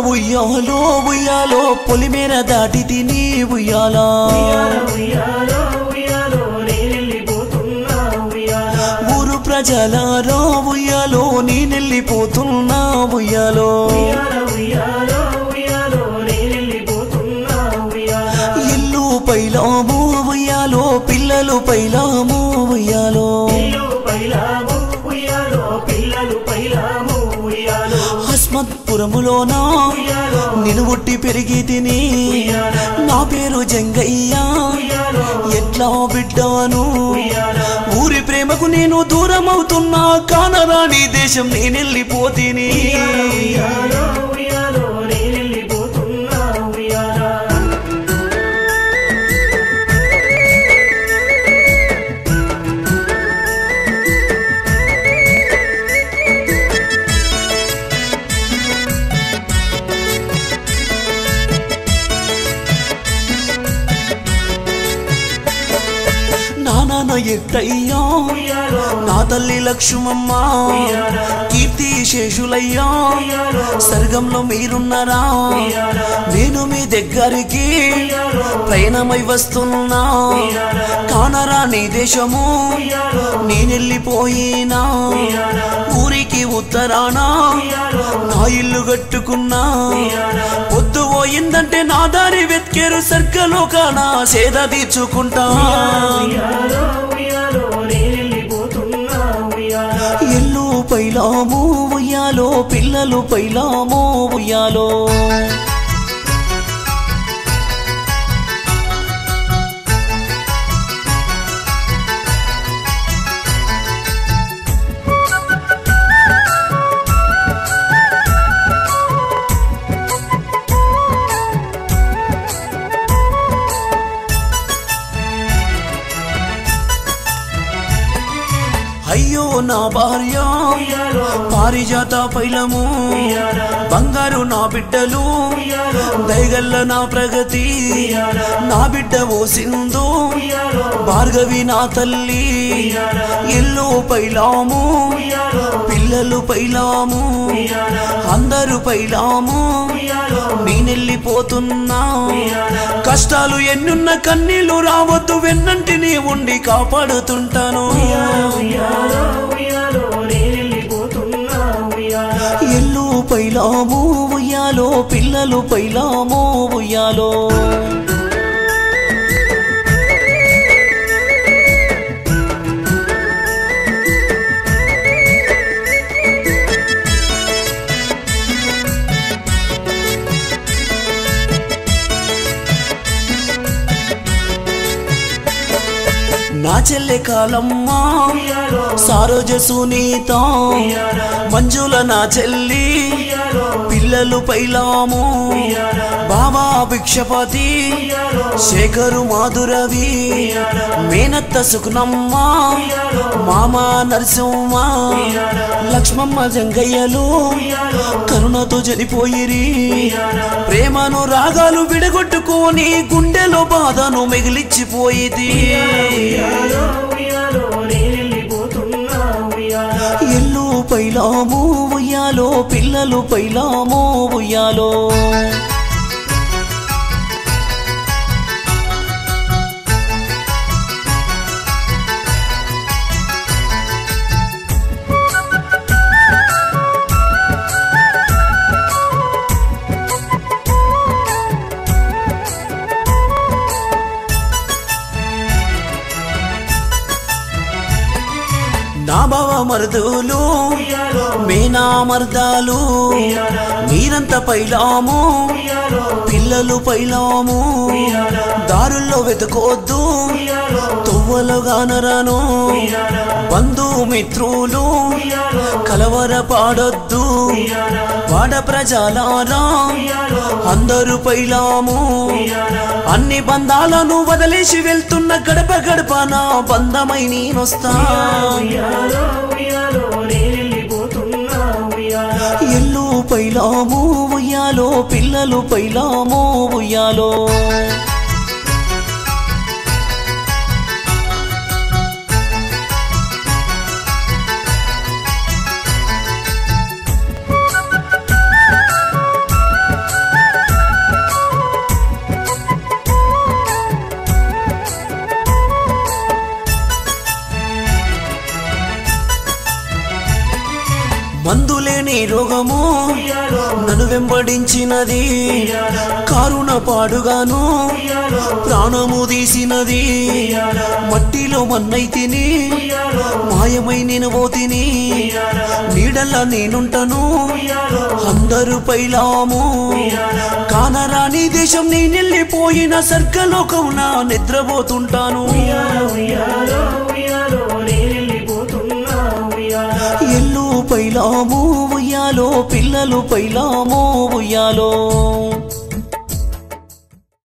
ఉయ్యాలో ఉయ్యాలో పొలిమేర దాటి తిని ఉయ్యాలా ఉయ్యాలో ఉయ్యాలో నేనెళ్ళిపోతున్నా ఉయ్యాలా ఊరు ప్రజలారో ఉయ్యాలో నేనెళ్ళిపోతున్నా ఉయ్యాలో ఉయ్యాలో ఉయ్యాలో ఉయ్యాలో నేనెళ్ళిపోతున్నా ఉయ్యాలా ఇల్లు పైలాము ఉయ్యాలో పిల్లలు పైలాము ఉయ్యాలో పిల్లు పైలాము ఉయ్యాలో పిల్లలు పైలాము ఉయ్యాలో హస్మత్పురములోనా ఉయ్యాలో నేను పుట్టి పెరిగి తిని నా పేరు జంగయ్య ఉయ్యాలో ఎట్లా బిడ్డాను ఉయ్యాలా ఊరి ప్రేమకు నేను దూరం అవుతున్నా కానరాని దేశం నేనెళ్ళిపోతిని ఉయ్యాలో ఉయ్యాలో నేనెళ్ళిపోతున్నా ఉయ్యాలా నా నాన్న ఎట్టయ్యా ఉయ్యాలో నా తల్లి లక్ష్మమ్మ ఉయ్యాలా కీర్తి శేషులయ్యా ఉయ్యాలో స్వర్గంలో మీరున్నారా ఉయ్యాలా నేను మీ దగ్గరికి ఉయ్యాలో ప్రయాణమై వస్తున్నా ఉయ్యాలా కానరాని దేశము ఉయ్యాలో నేనెళ్ళిపోయినా ఉయ్యాలా ఊరికి ఉత్తరాన ఉయ్యాలో నా ఇల్లు కట్టుకున్నా ఉయ్యాలా పొద్దు పోయిందంటే నా దారి వెతికేరు సర్కలో కానా సేద తీర్చుకుంటా ఉయ్యాలో ఉయ్యాలో నేనెళ్ళిపోతున్నా ఉయ్యాలా ఇల్లు పైలాము ఉయ్యాలో పిల్లలు పైలాము ఉయ్యాలో అయ్యో నా భార్య ఉయ్యాలో పారిజాత పైలము ఉయ్యాలా బంగారు నా బిడ్డలు ఉయ్యాలో దయగల్ల నా ప్రగతి ఉయ్యాలా నా బిడ్డ ఓ సింధు ఉయ్యాలో భార్గవి నా తల్లి ఉయ్యాలా ఇల్లు పైలాము ఉయ్యాలో పిల్లలు పైలాము ఉయ్యాలా అందరూ పైలాము ఉయ్యాలో నేనెళ్ళిపోతున్నా ఉయ్యాలా కష్టాలు ఎన్నున్న కన్నీళ్లు రావద్దు వెన్నంటిని ఉండి కాపాడుతుంటాను ఉయ్యాలో ఉయ్యాలో నేనెళ్ళిపోతున్నా ఉయ్యాలా ఇల్లు పైలాము ఉయ్యాలో పిల్లలు పైలాము ఉయ్యాలో నా చెల్లె కాలమ్మా ఉయ్యాలో సారోజ సునీత ఉయ్యాలా మంజుల నా చెల్లి ఉయ్యాలో పిల్లలు పైలాము ఉయ్యాలా బాబా భిక్షపతి ఉయ్యాలో శేఖరు మాధురవి ఉయ్యాలా మేనత్త సుకునమ్మ ఉయ్యాలో మామ నరసింహ ఉయ్యాలా లక్ష్మమ్మ జంగయ్యలు ఉయ్యాలో కరుణతో చనిపోయిరి ఉయ్యాలా ప్రేమను రాగాలు విడగొట్టుకొని గుండెలో బాధను మిగిలిచ్చిపోయింది ఉయ్యాలో ఉయ్యాలో నేనెళ్ళిపోతున్నా ఉయ్యాలా ఇల్లు పైలాము ఉయ్యాలో పిల్లలు పైలాము ఉయ్యాలో నా బావ మరుదులు ఉయ్యాలో మీనా మర్దాలు ఉయ్యాలా మీరంత పైలాము ఉయ్యాలో పిల్లలు పైలాము ఉయ్యాలా దారుల్లో వెతుకోవద్దు ఉయ్యాలో తువ్వలు గానరాను ఉయ్యాలా బంధు మిత్రులు ఉయ్యాలో కలవర పాడొద్దు ఉయ్యాలా వాడ ప్రజలారా ఉయ్యాలో అందరూ పైలాము ఉయ్యాలా అన్ని బంధాలను వదిలేసి వెళ్తున్న గడప గడప నా బంధమై నేనొస్తా ఉయ్యాలో ఉయ్యాలో నేనెళ్ళిపోతున్నా ఉయ్యాలా ఇల్లు పైలాము ఉయ్యాలో పిల్లలు పైలాము ఉయ్యాలో తెలియని రోగము ఉయ్యాలో నన్ను వెంబడించినది ఉయ్యాలా కారుణ పాడుగాను ఉయ్యాలో ప్రాణము తీసినది ఉయ్యాలా మట్టిలో మన్నై తిని ఉయ్యాలో మాయమై నేను పోతిని ఉయ్యాలా నీడల్లా నేనుంటను ఉయ్యాలో అందరూ పైలాము ఉయ్యాలా కానరాని దేశం నేనెళ్ళిపోయిన సర్గలోకం నా నిద్రపోతుంటాను ఉయ్యాలో ఉయ్యాలో ఉయ్యాలో నేనెళ్ళిపోతున్నా ఉయ్యాలా ఎల్లు పైలాము ఉయ్యాలో పిల్లలు పైలాము ఉయ్యాలో